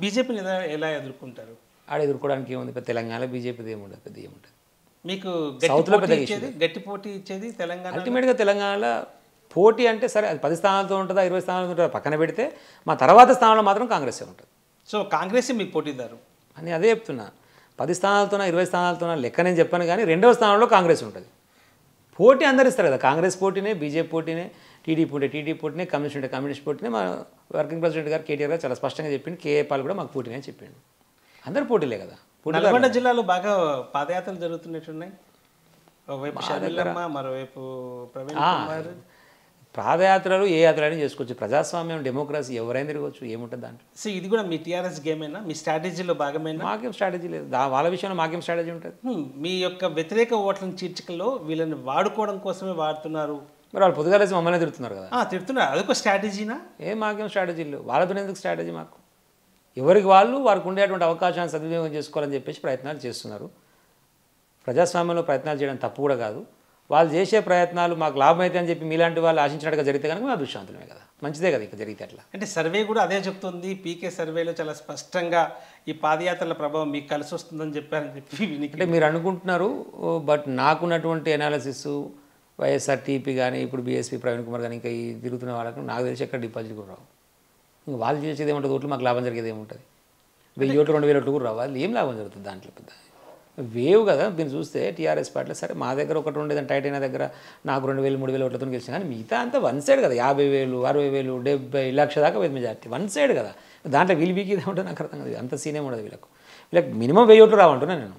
బీజేపీని ఎలా ఎలా ఎదుర్కొంటారు ఆడ ఎదుర్కోవడానికి ఏముంది పెద్ద తెలంగాణలో బీజేపీది ఏముండదు పెద్ద ఏముంటుంది మీకు గట్టి సౌత్లో పోటీ పెద్దగా ఇచ్చేది గట్టి పోటీ ఇచ్చేది తెలంగాణ అల్టిమేట్గా తెలంగాణలో పోటీ అంటే సరే అది పది స్థానాలతో ఉంటుందా ఇరవై స్థానాలతో ఉంటుందా పక్కన పెడితే మా తర్వాత స్థానంలో మాత్రం కాంగ్రెసే ఉంటుంది సో కాంగ్రెస్ మీకు పోటీదారు అని అదే చెప్తున్నా పది స్థానాలతోన ఇరవై స్థానాలతోన లెక్క నేను చెప్పాను కానీ రెండవ స్థానంలో కాంగ్రెస్ ఉంటుంది పోటీ అందరు ఇస్తారు కదా కాంగ్రెస్ పోటీనే బీజేపీ పోటీనే టీడీపీ ఉంటే టీడీపీ పోటీనే కమ్యూనిస్ట్ ఉంటే కమ్యూనిస్ట్ పోటీనే మా వర్కింగ్ ప్రెసిడెంట్ గారు కేటీఆర్ గారు చాలా స్పష్టంగా చెప్పిండు కేఏ పాల్ కూడా మాకు పోటీనే అని చెప్పిండు అందరు పోటీలే కదా పోటీ నల్గొండ జిల్లాలో బాగా పాదయాత్రలు జరుగుతున్నట్టున్నాయి ఒకవైపు షర్మిలమ్మ మరోవైపు ప్రవీణ్ కుమార్ పాదయాత్రలు ఏ యాత్రలైనా చేసుకోవచ్చు ప్రజాస్వామ్యం డెమోక్రసీ ఎవరైనా తిరగవచ్చు ఏముంటుంది దాంట్లో సో ఇది కూడా మీ టీఆర్ఎస్ గేమేనా మీ స్ట్రాటజీలో భాగమేనా మాకేం స్ట్రాటజీ లేదు దా వాళ్ళ విషయంలో మాకేం స్ట్రాటజీ ఉంటుంది హ్మ్, మీ యొక్క వ్యతిరేక ఓట్లను చీల్చకలో వీళ్ళని వాడుకోవడం కోసమే వాడుతున్నారు మరి వాళ్ళు పొద్దుగాలేసి మమ్మల్ని తిరుగుతున్నారు కదా ఆ, తిడుతున్నారు అదొక స్ట్రాటజీనా ఏం మాకేం స్ట్రాటజీ లేవు వాళ్ళతో ఎందుకు స్ట్రాటజీ మాకు ఎవరికి వాళ్ళు వారికి ఉండేటువంటి అవకాశాన్ని సద్వినియోగం చేసుకోవాలని చెప్పేసి ప్రయత్నాలు చేస్తున్నారు ప్రజాస్వామ్యంలో ప్రయత్నాలు చేయడం తప్పు కూడా కాదు వాళ్ళు చేసే ప్రయత్నాలు మాకు లాభం అయితే అని చెప్పి మీలాంటి వాళ్ళు ఆశించినట్టుగా జరిగితే కనుక మేము అదృష్టాంతులమే కదా మంచిదే కదా ఇక జరిగితే అట్లా అంటే సర్వే కూడా అదే చెప్తుంది పీకే సర్వేలో చాలా స్పష్టంగా ఈ పాదయాత్రల ప్రభావం మీకు కలిసి వస్తుందని చెప్పారని చెప్పి వినికి అంటే మీరు అనుకుంటున్నారు బట్ నాకున్నటువంటి ఎనాలిసిస్ వైఎస్ఆర్టీపీ కానీ ఇప్పుడు బీఎస్పీ ప్రవీణ్ కుమార్ కానీ ఇంకా ఈ తిరుగుతున్న వాళ్ళకు నాకు తెలిసి ఎక్కడ డిపాజిట్ కూడా రావు ఇంకా వాళ్ళు చేసేది ఏముంటుంది ఓట్లు మాకు లాభం జరిగేది ఏముంటుంది వెయ్యి ఓట్లు రెండు వేల ఓట్లు కూడా రావు వాళ్ళు ఏం లాభం జరుగుతుంది దాంట్లో పెద్ద వేవ్ కదా దీన్ని చూస్తే టీఆర్ఎస్ పార్టీలో సరే మా దగ్గర ఒకటి ఉండేది టైట్ అయిన దగ్గర నాకు రెండు వేలు మూడు వేలు ఓట్లతో గెలిచిన కానీ మిగతా అంతా వన్ సైడ్ కదా యాభై వేలు అరవై వేలు డెబ్బై లక్ష దాకా పోయింది మెజార్టీ వన్ సైడ్ కదా దాంట్లో వీళ్ళు బీకి ఏముంటుంది నాకు అర్థం కాదు అంత సీనే ఉండదు వీళ్ళకు వీళ్ళకి మినిమం వెయ్యి ఓట్లు రావంటున్నా నేను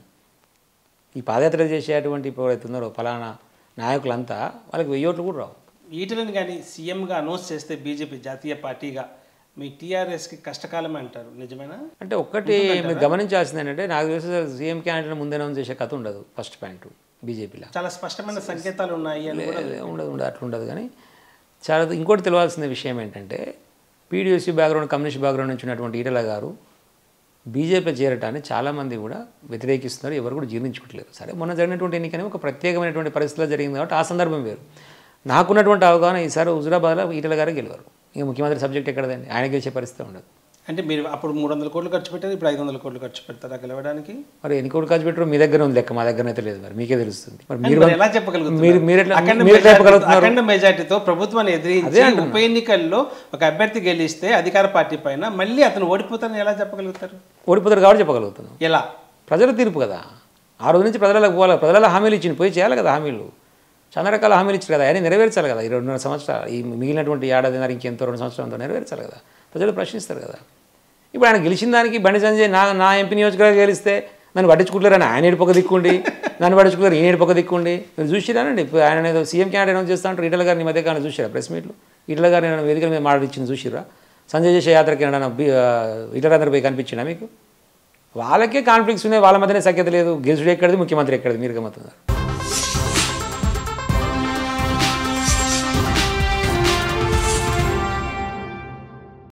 ఈ పాదయాత్ర చేసేటువంటి ఇప్పుడు ఎవరైతే ఉన్నారో ఫలానా నాయకులంతా వాళ్ళకి వెయ్యి ఓట్లు కూడా రావు ఈటలను కానీ సీఎంగా అనౌన్స్ చేస్తే బీజేపీ జాతీయ పార్టీగా మీ టీఆర్ఎస్కి కష్టకాలమే అంటారు నిజమేనా అంటే ఒక్కటి మీరు గమనించాల్సింది ఏంటంటే నాకు తెలిసి సీఎం క్యాండిడేట్ ముందే అనౌన్స్ చేసే కథ ఉండదు ఫస్ట్ పాయింట్ బీజేపీలో చాలా స్పష్టమైన సంకేతాలు ఉన్నాయి అని కూడా ఉండదు ఉండదు అట్లా ఉండదు కానీ చాలా ఇంకోటి తెలియాల్సిన విషయం ఏంటంటే పీడిఎస్సీ బ్యాక్గ్రౌండ్ కమ్యూనిస్ట్ బ్యాక్గ్రౌండ్ నుంచి ఉన్నటువంటి ఈటల గారు బీజేపీలో చేరటాన్ని చాలామంది కూడా వ్యతిరేకిస్తున్నారు ఎవరు కూడా జీర్ణించుకోవట్లేదు సరే మొన్న జరిగినటువంటి ఎన్నికనే ఒక ప్రత్యేకమైనటువంటి పరిస్థితిలో జరిగింది కాబట్టి ఆ సందర్భం వేరు నాకున్నటువంటి అవగాహన ఈసారి హుజురాబాద్లో ఈటల గారే గెలవారు ఇంకా ముఖ్యమంత్రి సబ్జెక్ట్ ఎక్కడదండి ఆయన గెలిచే పరిస్థితి ఉండదు అంటే మీరు అప్పుడు మూడు వందల కోట్లు ఖర్చు పెట్టారు ఇప్పుడు ఐదు వందల కోట్లు ఖర్చు పెడతారా గెలవడానికి మరి ఎన్ని కోట్లు ఖర్చు పెట్టారు మీ దగ్గర ఉంది లెక్క మా దగ్గర అయితే లేదు మరి మీకే తెలుస్తుంది మరి మీరు మరి ఎలా చెప్పగలుగుతున్నారు మీరు మీరు ఎట్లా అఖండ మీరు ఎట్లా మెజారిటీ- చెప్పగలుగుతున్నారు అఖండ మెజార్టీతో ప్రభుత్వాన్ని ఎదిరించి ఉప ఎన్నికల్లో ఒక అభ్యర్థి గెలిస్తే అధికార పార్టీ పైన మళ్ళీ అతను ఓడిపోతారని ఎలా చెప్పగలుగుతారు ఓడిపోతారు కాబట్టి చెప్పగలుగుతున్నాం ఎలా ప్రజల తీర్పు కదా ఆ రోజు నుంచి ప్రజలకు పోవాలి ప్రజల హామీలు ఇచ్చింది పోయి చేయాలి కదా హామీలు చాలా రకాల హామీలు ఇచ్చారు కదా ఆయన నెరవేర్చాలి కదా ఈ రెండున్నర సంవత్సరాలు ఈ మిగిలినటువంటి ఏడాదిన్నర ఇంకెంతో రెండు సంవత్సరాలతో నెరవేర్చాలి కదా ప్రజలు ప్రశ్నిస్తారు కదా ఇప్పుడు ఆయన గెలిచిన దానికి బండి సంజయ్ నా నా ఎంపీ నియోజకవర్గం గెలిస్తే నన్ను పట్టించుకుంటారని ఆయన ఏడుపొక దిక్కుండి నన్ను పట్టించుకుంటారు ఈయన ఏడుపొక దిక్కుండి మీరు చూసిరానండి ఇప్పుడు ఆయన ఏదో సీఎం క్యాండిడేట్ అనౌన్స్ చేస్తా ఉంటారు ఈటల గారిని ఈ మధ్య కాలం చూసారా ప్రెస్ మీట్లు ఈటల గారిని ఏమైనా వేదికల మీద మాట్లాడించింది చూసిరా సంజయ్ చేసే యాత్రకి ఏమైనా ఈటల అందరు పోయి కనిపించిందా మీకు వాళ్ళకే కాన్ఫ్లిక్ట్స్ ఉన్నాయి వాళ్ళ మధ్యనే సఖ్యత లేదు గెలుచుడు ఎక్కడిది ముఖ్యమంత్రి ఎక్కడిది మీరు గమ్మతున్నారు